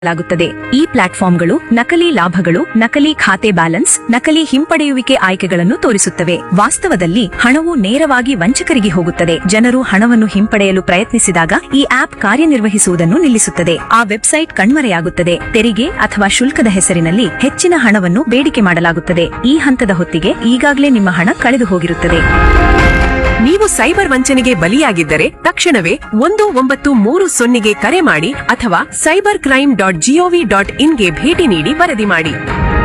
ಲಾಗುತ್ತದೆ ಈ ಪ್ಲಾಟ್ಫಾರ್ಮ್ಗಳು ನಕಲಿ ಲಾಭಗಳು ನಕಲಿ ಖಾತೆ ಬ್ಯಾಲೆನ್ಸ್ ನಕಲಿ ಹಿಂಪಡೆಯುವಿಕೆ ಆಯ್ಕೆಗಳನ್ನು ತೋರಿಸುತ್ತವೆ ವಾಸ್ತವದಲ್ಲಿ ಹಣವು ನೇರವಾಗಿ ವಂಚಕರಿಗೆ ಹೋಗುತ್ತದೆ ಜನರು ಹಣವನ್ನು ಹಿಂಪಡೆಯಲು ಪ್ರಯತ್ನಿಸಿದಾಗ ಈ ಆಪ್ ಕಾರ್ಯನಿರ್ವಹಿಸುವುದನ್ನು ನಿಲ್ಲಿಸುತ್ತದೆ ಆ ವೆಬ್ಸೈಟ್ ಕಣ್ಮರೆಯಾಗುತ್ತದೆ ತೆರಿಗೆ ಅಥವಾ ಶುಲ್ಕದ ಹೆಸರಿನಲ್ಲಿ ಹೆಚ್ಚಿನ ಹಣವನ್ನು ಬೇಡಿಕೆ ಮಾಡಲಾಗುತ್ತದೆ ಈ ಹಂತದ ಹೊತ್ತಿಗೆ ಈಗಾಗಲೇ ನಿಮ್ಮ ಹಣ ಕಳೆದು ಹೋಗಿರುತ್ತದೆ ನೀವು ಸೈಬರ್ ವಂಚನೆಗೆ ಬಲಿಯಾಗಿದ್ದರೆ ತಕ್ಷಣವೇ ಒಂದು ಒಂಬತ್ತು ಮೂರು ಸೊನ್ನೆಗೆ ಕರೆ ಮಾಡಿ ಅಥವಾ cyber crime dot GOV dot ಇನ್ಗೆ ಭೇಟಿ ನೀಡಿ ವರದಿ ಮಾಡಿ